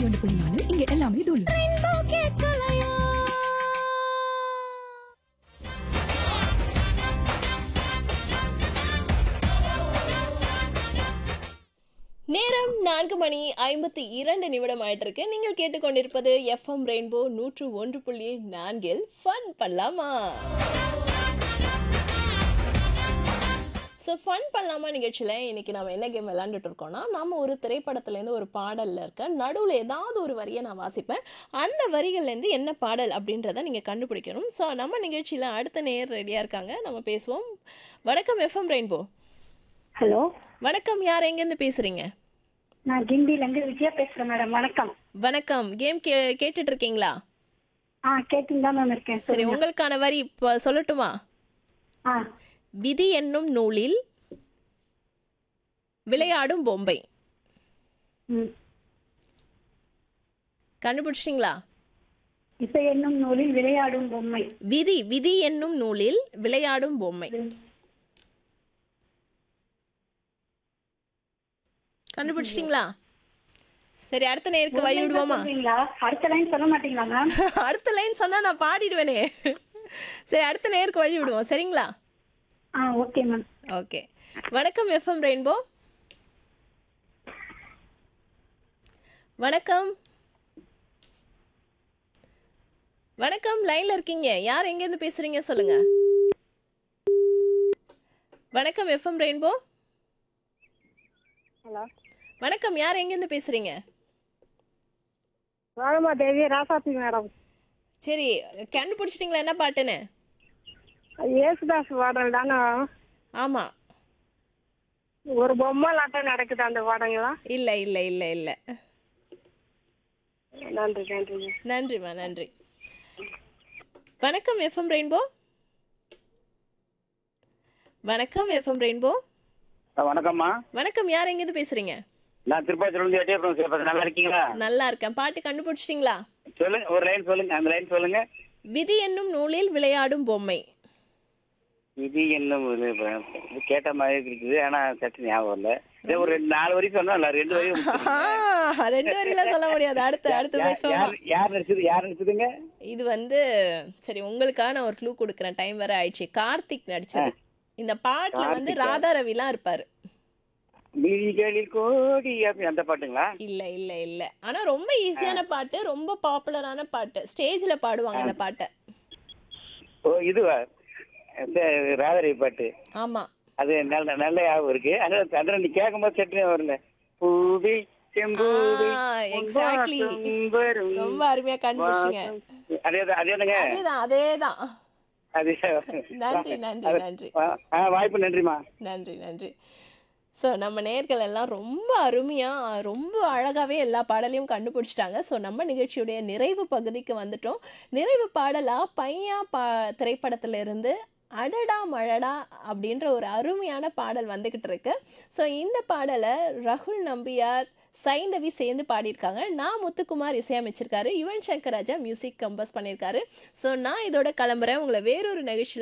ஒன்று புள்ளி நாலு இங்க எல்லாமே தூள் நேரம் நான்கு மணி ஐம்பத்தி இரண்டு நிமிடம் ஆயிட்டு இருக்கு நீங்கள் கேட்டுக்கொண்டிருப்பது எஃப்எம் ரெயின்போ நூற்று ஒன்று புள்ளி நான்கில் ஃபன் பண்ணலாமா ஸோ ஃபன் பண்ணலாமா நிகழ்ச்சியில் இன்னைக்கு நம்ம என்ன கேம் விளாண்டுட்டு இருக்கோம்னா நம்ம ஒரு திரைப்படத்துலேருந்து ஒரு பாடலில் இருக்க நடுவில் ஏதாவது ஒரு வரியை நான் வாசிப்பேன் அந்த வரிகள்லேருந்து என்ன பாடல் அப்படின்றத நீங்கள் கண்டுபிடிக்கணும் ஸோ நம்ம நிகழ்ச்சியில் அடுத்த நேர் ரெடியாக இருக்காங்க நம்ம பேசுவோம் வணக்கம் எஃப்எம் ரெயின்போ ஹலோ வணக்கம் யார் எங்கேருந்து பேசுகிறீங்க நான் கிண்டில இருந்து விஜயா பேசுறேன் மேடம் வணக்கம் வணக்கம் கேம் கே கேட்டுட்டு இருக்கீங்களா ஆ கேட்டுன்னு தான் மேம் இருக்கேன் சரி உங்களுக்கான வரி இப்போ சொல்லட்டுமா ஆ விதி என்னும் நூலில் விளையாடும் பொம்மை ம் கண்டுபிடிச்சிட்டிங்களா இசை என்னும் நூலில் விளையாடும் பொம்மை விதி விதி என்னும் நூலில் விளையாடும் பொம்மை கண்டுபிடிச்சிட்டிங்களா சரி அடுத்த நேருக்கு வழி விடுவோமா சொல்றீங்களா அடுத்த லைன் சொல்ல மாட்டீங்களா மேம் அடுத்த லைன் சொன்னா நான் பாடிடுவேனே சரி அடுத்த நேருக்கு வழி விடுவோம் சரிங்களா ஆ ஓகே மேம் ஓகே வணக்கம் எஃப்எம் ரெயின்போ வணக்கம் வணக்கம் லைன்ல இருக்கீங்க யார் எங்கேருந்து பேசுறீங்க சொல்லுங்க வணக்கம் எஃப்எம் ரெயின்போ ஹலோ வணக்கம் யார் எங்கேருந்து பேசுறீங்க ராணமா தேவி ராசாத்தி மேடம் சரி கண்டுபிடிச்சிட்டிங்களா என்ன பாட்டுன்னு ஏசுதாஸ் பாடல் தானே ஆமா ஒரு பொம்மை லாட்டம் நடக்குது அந்த பாடங்களா இல்ல இல்ல இல்ல இல்ல நன்றி நன்றி நன்றிம்மா நன்றி வணக்கம் எஃப்எம் ரெயின்போ வணக்கம் எஃப்எம் ரெயின்போ ஆ, வணக்கம்மா வணக்கம் யார் எங்கேருந்து பேசுறீங்க நான் திருப்பாச்சூர்லேருந்து எட்டியப்புறம் சிவபாசன் நல்லா இருக்கீங்களா நல்லா இருக்கேன் பாட்டு கண்டுபிடிச்சிட்டிங்களா சொல்லுங்க ஒரு லைன் சொல்லுங்க அந்த லைன் சொல்லுங்க விதி என்னும் நூலில் விளையாடும் பொம்மை இது என்ன ஒரு இது கேட்ட மாதிரி இருக்குது ஆனா சட்டு ஞாபகம் இல்ல இதே ஒரு ரெண்டு நாலு வரைக்கும் சொன்னா இல்ல ரெண்டு வரையும் ஆஹா, ரெண்டு வரியில சொல்ல முடியாது அடுத்து அடுத்து போய் சொல்லலாம் யார் யார் நடிச்சது யார் நடிச்சதுங்க இது வந்து சரி உங்களுக்காக நான் ஒரு க்ளூ கொடுக்குறேன் டைம் வேற ஆயிடுச்சு கார்த்திக் நடிச்சது இந்த பாட்டுல வந்து கார்த்திகா? ராதா ரவிலாம் இருப்பாரு விழிகளில் கோடி அப்படி அந்த பாட்டுங்களா இல்ல இல்ல இல்ல ஆனா ரொம்ப ஈஸியான பாட்டு ரொம்ப பாப்புலரான பாட்டு ஸ்டேஜ்ல பாடுவாங்க இந்த பாட்டை ஓ இதுவா இந்த ராதரி பாட்டு ஆமா அது நல்ல நல்ல ஞாபகம் இருக்கு ஆனா அந்த நீ கேட்கும்போது சட்டு வரல பூவி செம்பூவி எக்ஸாக்ட்லி பொன்வாசம் வரும். ரொம்ப அருமையா கண்டுபிடிச்சிங்க அதேதான் அதேதாங்க அதேதான் அதேதான் அது நன்றி நன்றி அது- நன்றி ஆ, ஆ, வாய்ப்பு நன்றிம்மா நன்றி நன்றி ஸோ நம்ம நேர்கள் எல்லாம் ரொம்ப அருமையாக ரொம்ப அழகாகவே எல்லா பாடலையும் கண்டுபிடிச்சிட்டாங்க ஸோ நம்ம நிகழ்ச்சியுடைய நிறைவு பகுதிக்கு வந்துட்டோம் நிறைவு பாடலாக பையா பா திரைப்படத்துல இருந்து அடடா மழடா அப்படின்ற ஒரு அருமையான பாடல் வந்துக்கிட்டு இருக்கு ஸோ இந்த பாடலை ரகுல் நம்பியார் சைந்தவி சேர்ந்து பாடியிருக்காங்க நான் முத்துக்குமார் இசையமைச்சிருக்காரு யுவன் சங்கர் ராஜா மியூசிக் கம்போஸ் பண்ணியிருக்காரு ஸோ நான் இதோட கிளம்புறேன் உங்களை வேறொரு நிகழ்ச்சியில்